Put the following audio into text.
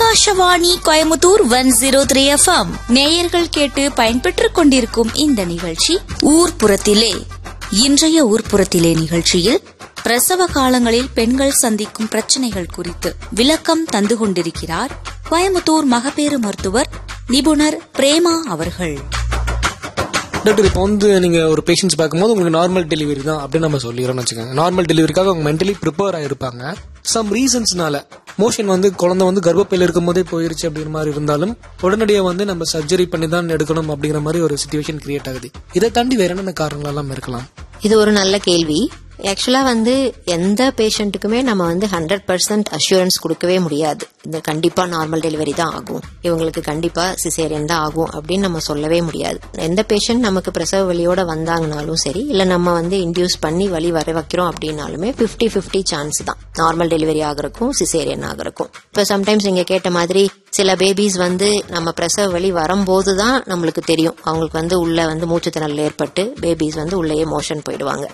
Akashvani Coimbatore one zero three FM நேயர்கள் கேட்டு பயன்பெற்றுக் கொண்டிருக்கும் இந்த நிகழ்ச்சி ஊர்ப்புறத்திலே இன்றைய ஊர்ப்புறத்திலே நிகழ்ச்சியில் பிரசவ காலங்களில் பெண்கள் சந்திக்கும் பிரச்சனைகள் குறித்து விளக்கம் தந்து கொண்டிருக்கிறார் கோயமுத்தூர் மகப்பேறு மருத்துவர் நிபுணர் பிரேமா அவர்கள் டாக்டர் இப்போ வந்து நீங்க ஒரு பேஷண்ட்ஸ் பார்க்கும்போது உங்களுக்கு நார்மல் டெலிவரி தான் அப்படின்னு நம்ம சொல்லிடுறோம்னு வச்சுக்கோங்க நார்மல் டெலிவரிக்காக அவங்க மென்டலி ப்ரிப்பேர் ஆயிருப்பாங்க சம் ரீசன்ஸ்னால மோஷன் வந்து குழந்தை வந்து கர்ப்பப்பையில் இருக்கும் போதே போயிருச்சு அப்படிங்கிற மாதிரி இருந்தாலும் உடனடியாக வந்து நம்ம சர்ஜரி பண்ணி தான் எடுக்கணும் அப்படிங்கிற மாதிரி ஒரு சுச்சுவேஷன் கிரியேட் ஆகுது இதை தாண்டி வேற என்னென்ன காரணங்கள் எல்லாம் இருக்கலாம் இது ஒரு நல்ல கேள்வி ஆக்சுவலா வந்து எந்த பேஷண்ட்டுக்குமே நம்ம வந்து ஹண்ட்ரட் பர்சன்ட் அஷூரன்ஸ் கொடுக்கவே முடியாது இந்த கண்டிப்பா நார்மல் டெலிவரி தான் ஆகும் இவங்களுக்கு கண்டிப்பா சிசேரியன் தான் ஆகும் அப்படின்னு நம்ம சொல்லவே முடியாது எந்த பேஷண்ட் நமக்கு பிரசவ வலியோட வந்தாங்கனாலும் சரி இல்ல நம்ம வந்து இன்டியூஸ் பண்ணி வலி வர வைக்கிறோம் அப்படின்னாலுமே 50 50 சான்ஸ் தான் நார்மல் டெலிவரி ஆகிறக்கும் சிசேரியன் ஆகிறக்கும் இப்போ சம்டைம்ஸ் நீங்க கேட்ட மாதிரி சில பேபிஸ் வந்து நம்ம பிரசவ வலி வரும்போது தான் நம்மளுக்கு தெரியும் அவங்களுக்கு வந்து உள்ள வந்து மூச்சுத்திணறல் ஏற்பட்டு பேபிஸ் வந்து உள்ளேயே மோஷன் போயிடுவாங்க